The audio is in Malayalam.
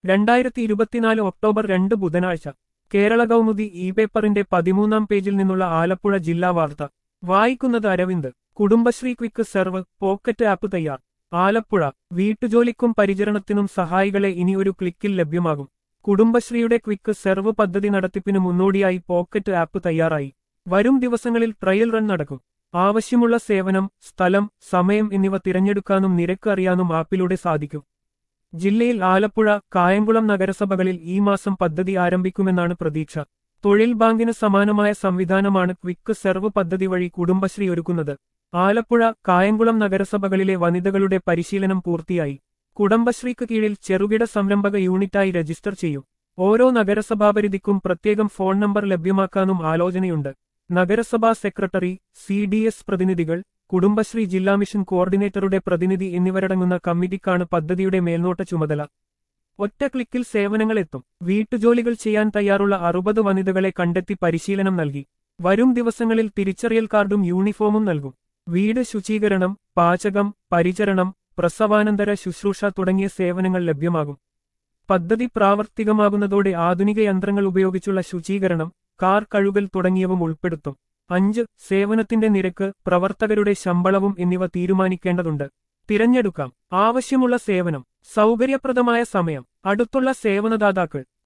രണ്ടായിരത്തി ഇരുപത്തിനാല് ഒക്ടോബർ രണ്ട് ബുധനാഴ്ച കേരള കൗമുദി ഇ പേപ്പറിന്റെ പതിമൂന്നാം പേജിൽ നിന്നുള്ള ആലപ്പുഴ ജില്ലാ വാർത്ത വായിക്കുന്നത് Aravind Kudumbashree quick serve pocket app തയ്യാർ ആലപ്പുഴ വീട്ടുജോലിക്കും പരിചരണത്തിനും സഹായികളെ ഇനി ഒരു ക്ലിക്കിൽ ലഭ്യമാകും കുടുംബശ്രീയുടെ ക്വിക്ക് സെർവ് പദ്ധതി നടത്തിപ്പിന് മുന്നോടിയായി പോക്കറ്റ് ആപ്പ് തയ്യാറായി വരും ദിവസങ്ങളിൽ ട്രയൽ റൺ നടക്കും ആവശ്യമുള്ള സേവനം സ്ഥലം സമയം എന്നിവ തിരഞ്ഞെടുക്കാനും നിരക്ക് അറിയാനും ആപ്പിലൂടെ സാധിക്കും ജില്ലയിൽ ആലപ്പുഴ കായംകുളം നഗരസഭകളിൽ ഈ മാസം പദ്ധതി ആരംഭിക്കുമെന്നാണ് പ്രതീക്ഷ തൊഴിൽ ബാങ്കിന് സമാനമായ സംവിധാനമാണ് ക്വിക്ക് സെർവ് പദ്ധതി വഴി കുടുംബശ്രീ ഒരുക്കുന്നത് ആലപ്പുഴ കായംകുളം നഗരസഭകളിലെ വനിതകളുടെ പരിശീലനം പൂർത്തിയായി കുടുംബശ്രീക്ക് കീഴിൽ ചെറുകിട സംരംഭക യൂണിറ്റായി രജിസ്റ്റർ ചെയ്യും ഓരോ നഗരസഭാപരിധിക്കും പ്രത്യേകം ഫോൺ നമ്പർ ലഭ്യമാക്കാനും ആലോചനയുണ്ട് നഗരസഭാ സെക്രട്ടറി സി ഡി എസ് പ്രതിനിധികൾ കുടുംബശ്രീ ജില്ലാ മിഷൻ കോർഡിനേറ്ററുടെ പ്രതിനിധി എന്നിവരടങ്ങുന്ന കമ്മിറ്റിക്കാണ് പദ്ധതിയുടെ മേൽനോട്ട ചുമതല ഒറ്റ ക്ലിക്കിൽ സേവനങ്ങൾ എത്തും വീട്ടുജോലികൾ ചെയ്യാൻ തയ്യാറുള്ള അറുപത് വനിതകളെ കണ്ടെത്തി പരിശീലനം നൽകി വരും ദിവസങ്ങളിൽ തിരിച്ചറിയൽ കാർഡും യൂണിഫോമും നൽകും വീട് ശുചീകരണം പാചകം പരിചരണം പ്രസവാനന്തര ശുശ്രൂഷ തുടങ്ങിയ സേവനങ്ങൾ ലഭ്യമാകും പദ്ധതി പ്രാവർത്തികമാകുന്നതോടെ ആധുനിക യന്ത്രങ്ങൾ ഉപയോഗിച്ചുള്ള ശുചീകരണം കാർ കഴുകൽ തുടങ്ങിയവയും ഉൾപ്പെടുത്തും അഞ്ച് സേവനത്തിന്റെ നിരക്ക് പ്രവർത്തകരുടെ ശമ്പളവും എന്നിവ തീരുമാനിക്കേണ്ടതുണ്ട് തിരഞ്ഞെടുക്കാം ആവശ്യമുള്ള സേവനം സൗകര്യപ്രദമായ സമയം അടുത്തുള്ള സേവനദാതാക്കൾ